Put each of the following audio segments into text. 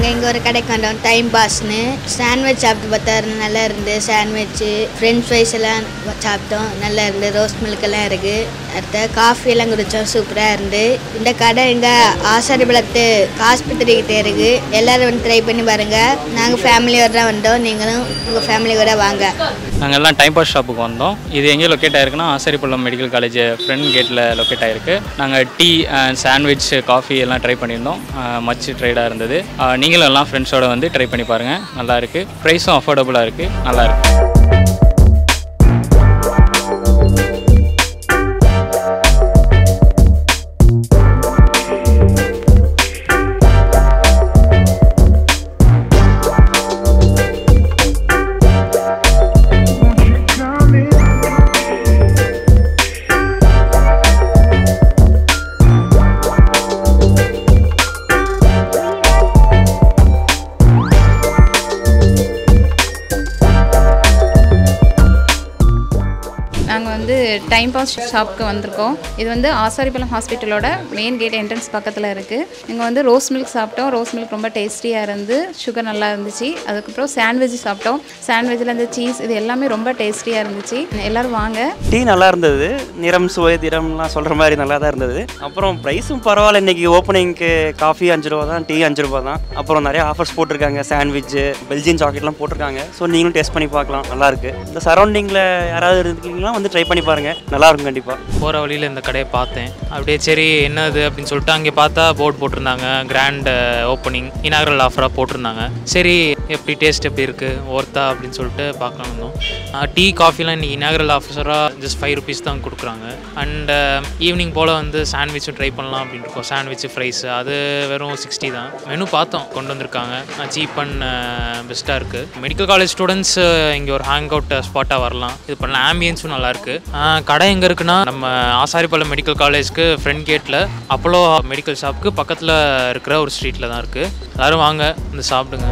நாங்கள் இங்கே ஒரு கடைக்கு வந்தோம் டைம் பாஸ்னு சாண்ட்விச் சாப்பிட்டு பார்த்தா நல்லா இருந்து சாண்ட்விச்சு ஃப்ரெஞ்ச் ஃப்ரைஸ் எல்லாம் சாப்பிட்டோம் நல்லா இருந்து ரோஸ் மில்க் எல்லாம் இருக்குது அடுத்த காஃபி எல்லாம் குடித்தோம் சூப்பராக இருந்து இந்த கடை எங்கள் ஆசாரிபலத்து ஆஸ்பத்திரிக்கிட்டே இருக்குது எல்லாரும் வந்து ட்ரை பண்ணி பாருங்கள் நாங்கள் ஃபேமிலியோட தான் வந்தோம் நீங்களும் உங்கள் ஃபேமிலியோட வாங்க நாங்கள் எல்லாம் டைம் பாஸ் ஷாப்புக்கு வந்தோம் இது எங்கே லொக்கேட் ஆயிருக்குன்னா ஆசாரிப்பள்ளம் மெடிக்கல் காலேஜ் ஃப்ரண்ட் கேட்டில் லொக்கேட் ஆயிருக்கு நாங்கள் டீ சாண்ட்விச் காஃபி எல்லாம் ட்ரை பண்ணியிருந்தோம் மச் ட்ரைடாக இருந்தது அஹ், நீங்களும் எல்லாம் ஃப்ரெண்ட்ஸோட வந்து ட்ரை பண்ணி பாருங்கள் நல்லா இருக்குது ப்ரைஸும் அஃபோர்டபுளாக இருக்குது நல்லா இருக்கு நாங்கள் வந்து டைம் பாஸ் ஷாப்புக்கு வந்திருக்கோம் இது வந்து ஆசாரிபலம் ஹாஸ்பிட்டலோட மெயின் கேட் என்ட்ரன்ஸ் பக்கத்தில் இருக்குது இங்கே வந்து ரோஸ் மில்க் சாப்பிட்டோம் ரோஸ் மில்க் ரொம்ப டேஸ்டியாக இருந்து சுகர் நல்லா இருந்துச்சு அதுக்கப்புறம் சாண்ட்விச் சாப்பிட்டோம் சாண்ட்விச்சில் இந்த சீஸ் இது எல்லாமே ரொம்ப டேஸ்டியாக இருந்துச்சு எல்லோரும் வாங்க டீ நல்லா இருந்தது நிறம் சுவை திறம்லாம் சொல்கிற மாதிரி நல்லா தான் இருந்தது அப்புறம் ப்ரைஸும் பரவாயில்ல இன்றைக்கி ஓப்பனிங்க்கு காஃபி அஞ்சு ரூபா தான் டீ அஞ்சு ரூபா தான் அப்புறம் நிறைய ஆஃபர்ஸ் போட்டிருக்காங்க சாண்ட்விட்ஜு பெல்ஜியன் சாக்லேட்லாம் போட்டிருக்காங்க ஸோ நீங்களும் டேஸ்ட் பண்ணி பார்க்கலாம் நல்லா இருக்கு இந்த சரௌண்டிங்கில் யாராவது இருக்கீங்களா வந்து ட்ரை பண்ணி பாருங்கள் நல்லா இருக்கும் கண்டிப்பாக போகிற வழியில் இந்த கடையை பார்த்தேன் அப்படியே சரி என்னது அப்படின்னு சொல்லிட்டு அங்கே பார்த்தா போர்டு போட்டிருந்தாங்க கிராண்ட் ஓப்பனிங் இனாகரல் ஆஃபராக போட்டிருந்தாங்க சரி எப்படி டேஸ்ட் எப்படி இருக்குது ஒர்த்தா அப்படின்னு சொல்லிட்டு பார்க்கலாம் வந்தோம் டீ காஃபிலாம் இன்னைக்கு இனாகரல் ஆஃபராக ஜஸ்ட் ஃபைவ் ருபீஸ் தான் கொடுக்குறாங்க அண்ட் ஈவினிங் போல் வந்து சாண்ட்விச்சும் ட்ரை பண்ணலாம் அப்படின்னு இருக்கோம் சாண்ட்விச் ஃப்ரைஸ் அது வெறும் சிக்ஸ்டி தான் மெனு பார்த்தோம் கொண்டு வந்திருக்காங்க சீப் அண்ட் பெஸ்ட்டாக இருக்குது மெடிக்கல் காலேஜ் ஸ்டூடெண்ட்ஸ் இங்கே ஒரு ஹேங் அவுட் ஸ்பாட்டாக வரலாம் இது பண்ணலாம் ஆம்பியன்ஸும் நல்லாயிருக்கு கடை எங்கே இருக்குன்னா நம்ம ஆசாரிப்பள்ளம் மெடிக்கல் காலேஜ்க்கு ஃப்ரண்ட் கேட்டில் அப்போலோ மெடிக்கல் ஷாப்புக்கு பக்கத்தில் இருக்கிற ஒரு ஸ்ட்ரீட்டில் தான் இருக்குது எல்லாரும் வாங்க வந்து சாப்பிடுங்க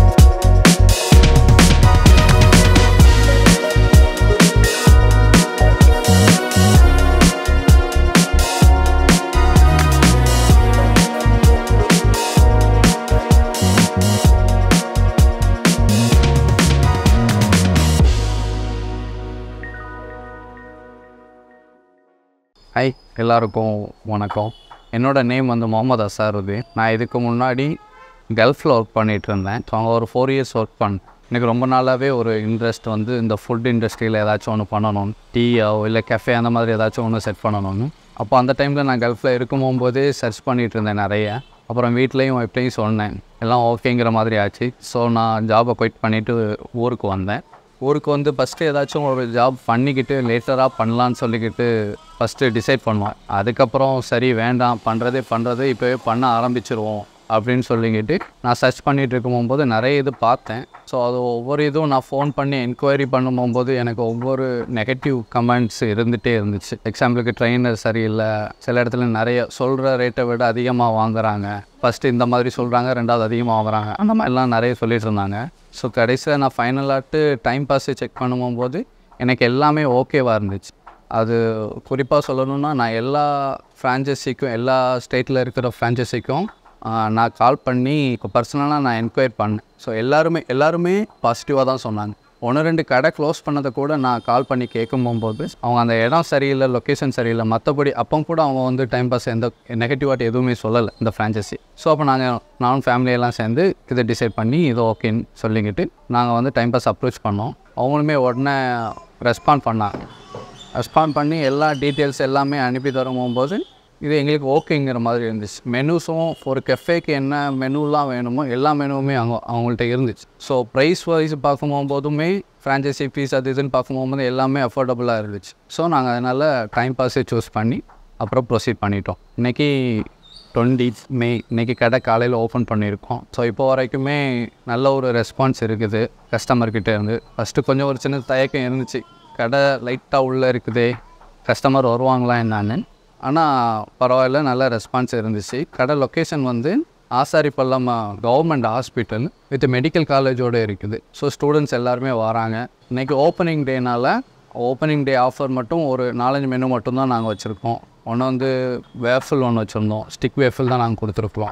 ஹாய் எல்லாருக்கும் வணக்கம் என்னோட நேம் வந்து முகமது அசாருதீன் நான் இதுக்கு முன்னாடி கல்ஃபில் ஒர்க் பண்ணிகிட்டு இருந்தேன் ஸோ அங்கே ஒரு ஃபோர் இயர்ஸ் ஒர்க் பண்ணேன் எனக்கு ரொம்ப நாளாகவே ஒரு இன்ட்ரெஸ்ட் வந்து இந்த ஃபுட் இண்டஸ்ட்ரியில் ஏதாச்சும் ஒன்று பண்ணணும் டீயோ இல்லை கெஃபே அந்த மாதிரி ஏதாச்சும் ஒன்று செட் பண்ணணும்னு அப்போ அந்த டைமில் நான் கல்ஃபில் இருக்கும் போகும்போதே சர்ச் பண்ணிகிட்டு இருந்தேன் நிறைய அப்புறம் வீட்லேயும் எப்படியும் சொன்னேன் எல்லாம் ஓகேங்கிற மாதிரி ஆச்சு ஸோ நான் ஜாபை குயிட் பண்ணிவிட்டு ஊருக்கு வந்தேன் ஊருக்கு வந்து ஃபஸ்ட்டு ஏதாச்சும் ஒரு ஜாப் பண்ணிக்கிட்டு லேட்டராக பண்ணலான்னு சொல்லிக்கிட்டு ஃபஸ்ட்டு டிசைட் பண்ணுவோம் அதுக்கப்புறம் சரி வேண்டாம் பண்ணுறதே பண்ணுறது இப்போவே பண்ண ஆரம்பிச்சிருவோம் அப்படின்னு சொல்லிக்கிட்டு நான் சர்ச் பண்ணிகிட்டு இருக்கும்போது நிறைய இது பார்த்தேன் ஸோ அது ஒவ்வொரு இதுவும் நான் ஃபோன் பண்ணி என்கொயரி பண்ணும்போது எனக்கு ஒவ்வொரு நெகட்டிவ் கமெண்ட்ஸ் இருந்துகிட்டே இருந்துச்சு எக்ஸாம்பிளுக்கு ட்ரெயினர் சரியில்லை சில இடத்துல நிறைய சொல்கிற ரேட்டை விட அதிகமாக வாங்குறாங்க ஃபஸ்ட்டு இந்த மாதிரி சொல்கிறாங்க ரெண்டாவது அதிகமாக வாங்குறாங்க அந்த மாதிரிலாம் நிறைய சொல்லிட்டு இருந்தாங்க ஸோ கடைசியில் நான் ஃபைனலாட்டு டைம் பாஸை செக் பண்ணும்போது எனக்கு எல்லாமே ஓகேவாக இருந்துச்சு அது குறிப்பாக சொல்லணும்னா நான் எல்லா ஃப்ரான்ச்சைஸிக்கும் எல்லா ஸ்டேட்டில் இருக்கிற ஃப்ரான்ச்சைஸிக்கும் நான் கால் பண்ணி இப்போ பர்சனலாக நான் என்கொயர் பண்ணேன் ஸோ எல்லாருமே எல்லாருமே பாசிட்டிவாக தான் சொன்னாங்க ஒன்று ரெண்டு கடை க்ளோஸ் பண்ணதை கூட நான் கால் பண்ணி கேட்கும் போகும்போது அவங்க அந்த இடம் சரியில்லை லொக்கேஷன் சரியில்லை மற்றபடி அப்போ கூட அவங்க வந்து டைம் பாஸ் எந்த நெகட்டிவாட்டி எதுவுமே சொல்லலை இந்த ஃப்ரான்ச்சைஸி ஸோ அப்போ நாங்கள் நானும் ஃபேமிலியெல்லாம் சேர்ந்து இதை டிசைட் பண்ணி இது ஓகேன்னு சொல்லிக்கிட்டு நாங்கள் வந்து டைம் பாஸ் அப்ரோச் பண்ணோம் அவங்களுமே உடனே ரெஸ்பாண்ட் பண்ணாங்க ரெஸ்பாண்ட் பண்ணி எல்லா டீட்டெயில்ஸ் எல்லாமே அனுப்பி தரும்போது இது எங்களுக்கு ஓகேங்கிற மாதிரி இருந்துச்சு மெனுஸும் ஒரு கெஃபேக்கு என்ன மெனுலாம் வேணுமோ எல்லா மெனுவுமே அவங்க அவங்கள்ட்ட இருந்துச்சு ஸோ ப்ரைஸ் வைஸ் பார்க்கும்போதுமே ஃப்ரான்ச்சைசி ஃபீஸ் அது இதுன்னு பார்க்கும்போது எல்லாமே அஃபோர்டபுளாக இருந்துச்சு ஸோ நாங்கள் அதனால் டைம் பாஸே சூஸ் பண்ணி அப்புறம் ப்ரொசீட் பண்ணிட்டோம் இன்றைக்கி டுவெண்ட்டி மே இன்றைக்கி கடை காலையில் ஓப்பன் பண்ணியிருக்கோம் ஸோ இப்போ வரைக்குமே நல்ல ஒரு ரெஸ்பான்ஸ் இருக்குது கஸ்டமர்கிட்ட இருந்து ஃபஸ்ட்டு கொஞ்சம் ஒரு சின்ன தயக்கம் இருந்துச்சு கடை லைட்டாக உள்ளே இருக்குதே கஸ்டமர் வருவாங்களா என்னான்னு ஆனால் பரவாயில்ல நல்ல ரெஸ்பான்ஸ் இருந்துச்சு கடை லொக்கேஷன் வந்து Asaripallam government hospital with medical காலேஜோடு இருக்குது ஸோ ஸ்டூடெண்ட்ஸ் எல்லாருமே வராங்க இன்றைக்கி ஓப்பனிங் டேனால் ஓப்பனிங் டே ஆஃபர் மட்டும் ஒரு நாலஞ்சு மெனு மட்டும்தான் நாங்கள் வச்சுருக்கோம் ஒன்று வந்து வேஃபில் ஒன்று வச்சுருந்தோம் ஸ்டிக் வேஃபில் தான் நாங்கள் கொடுத்துருக்கோம்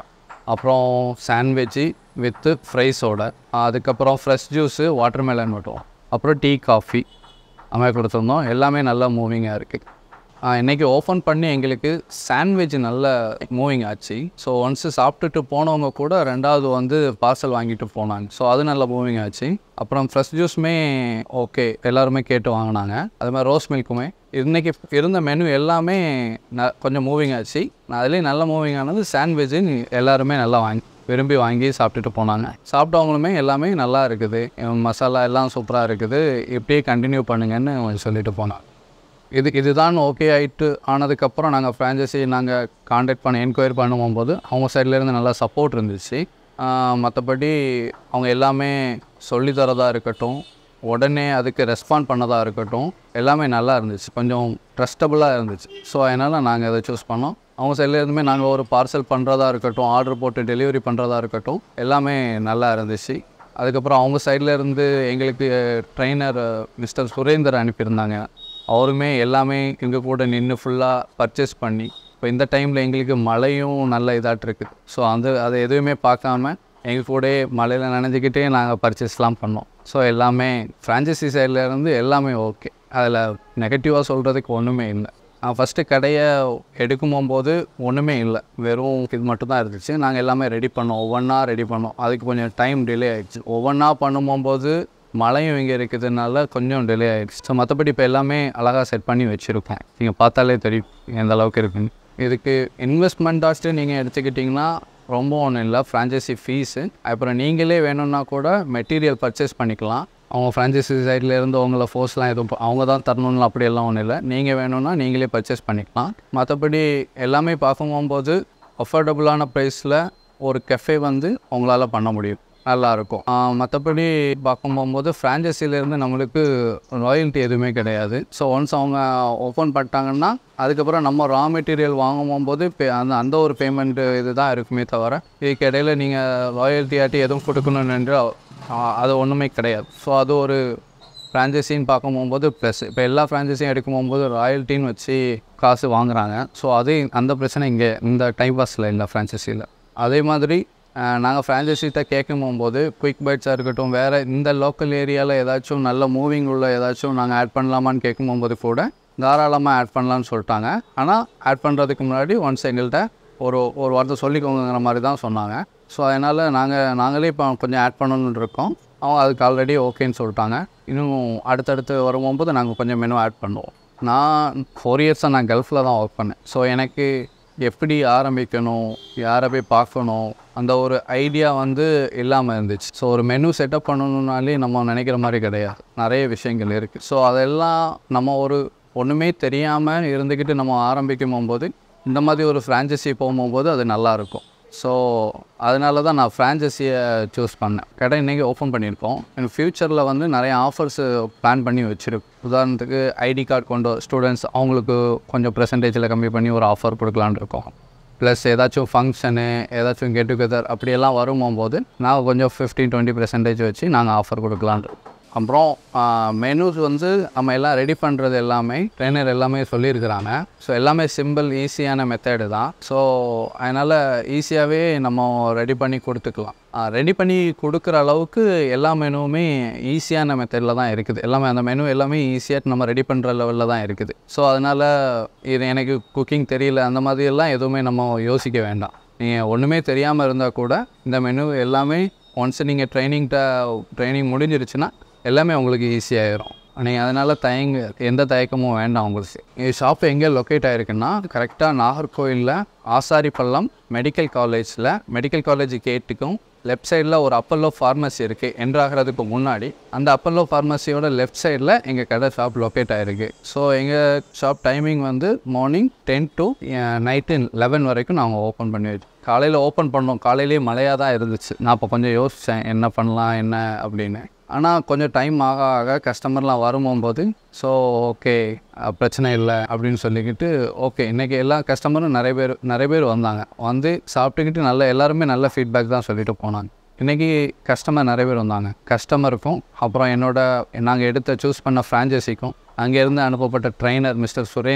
அப்புறம் சாண்ட்விட்ஜு வித்து ஃப்ரைஸோட அதுக்கப்புறம் ஃப்ரெஷ் ஜூஸு வாட்டர்மெலன் மட்டும் அப்புறம் டீ காஃபி அது மாதிரி கொடுத்துருந்தோம் எல்லாமே நல்லா மூவிங்காக இருக்குது இன்றைக்கி ஓப்பன் பண்ணி எங்களுக்கு சாண்ட்விச் நல்ல மூவிங் ஆச்சு ஸோ ஒன்ஸு சாப்பிட்டுட்டு போனவங்க கூட ரெண்டாவது வந்து பார்சல் வாங்கிட்டு போனாங்க ஸோ அது நல்ல மூவிங் ஆச்சு அப்புறம் ஃப்ரெஷ் ஜூஸுமே ஓகே எல்லாருமே கேட்டு வாங்கினாங்க அது மாதிரி ரோஸ் மில்க்குமே இன்றைக்கி இருந்த மெனு எல்லாமே ந கொஞ்சம் மூவிங் ஆச்சு அதுலேயும் நல்ல மூவிங் ஆனது சாண்ட்விட்ஜு எல்லாருமே நல்லா வாங்கி விரும்பி வாங்கி சாப்பிட்டுட்டு போனாங்க சாப்பிட்டவங்களுமே எல்லாமே நல்லா இருக்குது மசாலா எல்லாம் சூப்பராக இருக்குது இப்படியே கண்டினியூ பண்ணுங்கன்னு சொல்லிட்டு போனாங்க இது இதுதான் ஓகே ஆகிட்டு ஆனதுக்கப்புறம் நாங்கள் ஃப்ரான்ச்சைசி நாங்கள் காண்டாக்ட் பண்ண என்கொயரி பண்ணும்போது அவங்க சைட்லேருந்து நல்லா சப்போர்ட் இருந்துச்சு மற்றபடி அவங்க எல்லாமே சொல்லி தரதா இருக்கட்டும் உடனே அதுக்கு ரெஸ்பாண்ட் பண்ணதாக இருக்கட்டும் எல்லாமே நல்லா இருந்துச்சு கொஞ்சம் ட்ரஸ்டபுளாக இருந்துச்சு ஸோ அதனால் நாங்கள் அதை சூஸ் பண்ணோம் அவங்க சைட்லேருந்துமே நாங்கள் ஒரு பார்சல் பண்ணுறதா இருக்கட்டும் ஆர்டர் போட்டு டெலிவரி பண்ணுறதா இருக்கட்டும் எல்லாமே நல்லா இருந்துச்சு அதுக்கப்புறம் அவங்க சைடில் இருந்து எங்களுக்கு ட்ரெயினர் மிஸ்டர் சுரேந்தர் அனுப்பியிருந்தாங்க அவருமே எல்லாமே எங்கள் கூட நின்று ஃபுல்லாக பர்ச்சேஸ் பண்ணி இப்போ இந்த டைமில் எங்களுக்கு மழையும் நல்ல இதாட்டு இருக்குது ஸோ அந்த அதை எதுவுமே பார்க்காம எங்கள் கூடயே மழையில் நனைஞ்சிக்கிட்டே நாங்கள் பர்ச்சேஸ்லாம் பண்ணோம் ஸோ எல்லாமே ஃப்ரான்ச்சைசி சைடில் இருந்து எல்லாமே ஓகே அதில் நெகட்டிவாக சொல்கிறதுக்கு ஒன்றுமே இல்லை நான் ஃபஸ்ட்டு கடையை எடுக்கும் போகும்போது ஒன்றுமே இல்லை வெறும் இது மட்டும் தான் இருந்துச்சு நாங்கள் எல்லாமே ரெடி பண்ணோம் ஒவ்வொன்றா ரெடி பண்ணோம் அதுக்கு கொஞ்சம் டைம் டிலே ஆயிடுச்சு ஒவ்வொன்றா பண்ணும்போது மழையும் இங்கே இருக்கிறதுனால கொஞ்சம் டிலே ஆயிடுச்சு ஸோ மற்றபடி இப்போ எல்லாமே அழகாக செட் பண்ணி வச்சுருக்கோம் நீங்கள் பார்த்தாலே தெரியும் எந்த அளவுக்கு இருக்குன்னு இதுக்கு இன்வெஸ்ட்மெண்ட்டாஸ்ட்டு நீங்கள் எடுத்துக்கிட்டிங்கன்னா ரொம்ப ஒன்றும் இல்லை ஃப்ரான்ச்சைசி ஃபீஸு அப்புறம் நீங்களே வேணும்னா கூட மெட்டீரியல் பர்ச்சேஸ் பண்ணிக்கலாம் அவங்க ஃப்ரான்ச்சைசி சைடில் இருந்து அவங்கள ஃபோர்ஸ்லாம் எதுவும் ப- அவங்க தான் தரணும்னு அப்படியெல்லாம் ஒன்றும் இல்லை நீங்கள் வேணும்னா நீங்களே பர்ச்சேஸ் பண்ணிக்கலாம் மற்றபடி எல்லாமே பார்க்கும்போது அஃபோர்டபுளான ப்ரைஸில் ஒரு கெஃபே வந்து உங்களால் பண்ண முடியும் நல்லாயிருக்கும் மற்றபடி பார்க்கும்போது ஃப்ரான்ச்சைசிலேருந்து நம்மளுக்கு ராயல்ட்டி எதுவுமே கிடையாது ஸோ ஒன்ஸ் அவங்க ஓப்பன் பண்ணிட்டாங்கன்னா அதுக்கப்புறம் நம்ம ரா மெட்டீரியல் வாங்கும்போது பே அந்த அந்த ஒரு பேமெண்ட் இது தான் இருக்குமே தவிர இதுக்கு இடையில நீங்கள் ராயல்ட்டி ஆட்டி எதுவும் கொடுக்கணும்னு என்று ஆ, அது ஒன்றுமே கிடையாது ஸோ அது ஒரு ஃப்ரான்ச்சைசின்னு பார்க்கும்போது ப்ளஸ் இப்போ எல்லா ஃப்ரான்ச்சைஸியும் எடுக்கும் போகும்போது ராயல்ட்டின்னு வச்சு காசு வாங்குறாங்க ஸோ அது அந்த பிரச்சனை இங்கே இந்த டைம் பாஸில் இல்லை ஃப்ரான்ச்சைசியில் அதே மாதிரி நாங்கள் ஃப்ரான்ச்சைசிட்ட கேட்கும் போகும்போது குயிக் பைட்ஸாக இருக்கட்டும் வேறு இந்த லோக்கல் ஏரியாவில் ஏதாச்சும் நல்ல மூவிங் உள்ள ஏதாச்சும் நாங்கள் ஆட் பண்ணலாமான்னு கேட்கும் போகும்போது கூட தாராளமாக ஆட் பண்ணலான்னு சொல்லிட்டாங்க ஆனால் ஆட் பண்ணுறதுக்கு முன்னாடி ஒன்ஸ் எங்கள்கிட்ட ஒரு ஒரு வார்த்தை சொல்லிக்கோங்கிற மாதிரி தான் சொன்னாங்க ஸோ அதனால் நாங்கள் நாங்களே இப்போ கொஞ்சம் ஆட் பண்ணணும்னு இருக்கோம் அவங்க அதுக்கு ஆல்ரெடி ஓகேன்னு சொல்லிட்டாங்க இன்னும் அடுத்தடுத்து வரும்போது நாங்கள் கொஞ்சம் மெனு ஆட் பண்ணுவோம் நான் ஃபோர் இயர்ஸாக நான் கல்ஃபில் தான் ஒர்க் பண்ணேன் ஸோ எனக்கு எப்படி ஆரம்பிக்கணும் யாரை போய் பார்க்கணும் அந்த ஒரு ஐடியா வந்து இல்லாமல் இருந்துச்சு ஸோ ஒரு மெனு செட்டப் பண்ணணுன்னாலே நம்ம நினைக்கிற மாதிரி கிடையாது நிறைய விஷயங்கள் இருக்குது ஸோ அதெல்லாம் நம்ம ஒரு ஒன்றுமே தெரியாமல் இருந்துக்கிட்டு நம்ம ஆரம்பிக்கும் போகும்போது இந்த மாதிரி ஒரு ஃப்ரான்ச்சைசி போகும்போது அது நல்லாயிருக்கும் ஸோ அதனால தான் நான் ஃப்ரான்ச்சைசியை சூஸ் பண்ணேன் கடை இன்றைக்கி ஓப்பன் பண்ணியிருக்கோம் இன் ஃப்யூச்சரில் வந்து நிறைய ஆஃபர்ஸ் பிளான் பண்ணி வச்சுருக்கோம் உதாரணத்துக்கு ஐடி கார்டு கொண்ட ஸ்டூடெண்ட்ஸ் அவங்களுக்கு கொஞ்சம் பெர்சன்டேஜில் கம்மி பண்ணி ஒரு ஆஃபர் கொடுக்கலான்னு இருக்கோம் ப்ளஸ் ஏதாச்சும் ஃபங்க்ஷனு ஏதாச்சும் கெட் டுகெதர் அப்படியெல்லாம் வரும்போது நான் கொஞ்சம் ஃபிஃப்டீன் டுவெண்ட்டி பெர்சன்டேஜ் வச்சு நாங்கள் ஆஃபர் கொடுக்கலான்னு இருக்கோம் அப்புறம் மெனூஸ் வந்து நம்ம எல்லாம் ரெடி பண்ணுறது எல்லாமே ட்ரெயினர் எல்லாமே சொல்லியிருக்கிறாங்க ஸோ எல்லாமே சிம்பிள் ஈஸியான மெத்தடு தான் ஸோ அதனால் ஈஸியாகவே நம்ம ரெடி பண்ணி கொடுத்துக்கலாம் ரெடி பண்ணி கொடுக்குற அளவுக்கு எல்லா மெனுவுமே ஈஸியான மெத்தடில் தான் இருக்குது எல்லாமே அந்த மெனு எல்லாமே ஈஸியாக நம்ம ரெடி பண்ணுற லெவலில் தான் இருக்குது ஸோ அதனால் இது எனக்கு குக்கிங் தெரியல அந்த மாதிரியெல்லாம் எதுவுமே நம்ம யோசிக்க வேண்டாம் நீங்கள் ஒன்றுமே தெரியாமல் இருந்தால் கூட இந்த மெனு எல்லாமே ஒன்ஸ் நீங்கள் ட்ரைனிங்கிட்ட ட்ரைனிங் முடிஞ்சிருச்சுன்னா எல்லாமே உங்களுக்கு ஈஸியாகிடும் நீங்கள் அதனால் தயங்க எந்த தயக்கமும் வேண்டாம் உங்களுக்கு இது ஷாப் எங்கே லொக்கேட் ஆகிருக்குன்னா கரெக்டாக நாகர்கோயிலில் ஆசாரிப்பள்ளம் மெடிக்கல் காலேஜில் மெடிக்கல் காலேஜ் கேட்டுக்கும் லெஃப்ட் சைடில் ஒரு அப்பல்லோ ஃபார்மசி இருக்குது என்ட்ராகிறதுக்கு முன்னாடி அந்த அப்பல்லோ ஃபார்மசியோட லெஃப்ட் சைடில் எங்கள் கடை ஷாப் லொக்கேட் ஆகிருக்கு ஸோ எங்கள் ஷாப் டைமிங் வந்து morning ten to night eleven வரைக்கும் நாங்கள் ஓப்பன் பண்ணி வச்சோம் காலையில் ஓப்பன் பண்ணோம் காலையிலேயே மழையாக தான் இருந்துச்சு நான் இப்போ கொஞ்சம் யோசித்தேன் என்ன பண்ணலாம் என்ன அப்படின்னு ஆனால் கொஞ்சம் டைம் ஆக ஆக கஸ்டமர்லாம் வரும்போது ஸோ ஓகே பிரச்சனை இல்லை அப்படின்னு சொல்லிக்கிட்டு ஓகே இன்றைக்கி எல்லா கஸ்டமரும் நிறைய பேர் நிறைய பேர் வந்தாங்க வந்து சாப்பிட்டுக்கிட்டு நல்ல எல்லாருமே நல்ல ஃபீட்பேக் தான் சொல்லிட்டு போனாங்க இன்றைக்கி கஸ்டமர் நிறைய பேர் வந்தாங்க கஸ்டமருக்கும் அப்புறம் என்னோட நாங்கள் எடுத்த சூஸ் பண்ண ஃப்ரான்ச்சைசிக்கும் அங்கேருந்து அனுப்பப்பட்ட ட்ரெயினர் மிஸ்டர் சுரேந்தர்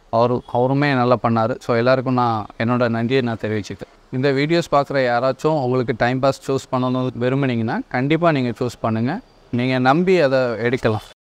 அவர் அவருமே நல்லா பண்ணார் ஸோ எல்லாருக்கும் நான் என்னோட நன்றியை நான் தெரிவிச்சுக்கிறேன் இந்த வீடியோஸ் பார்க்குற யாராச்சும் உங்களுக்கு டைம் பாஸ் சூஸ் பண்ணணும் விரும்புனீங்கன்னா கண்டிப்பாக நீங்கள் சூஸ் பண்ணுங்கள் நீங்கள் நம்பி அதை எடுக்கலாம்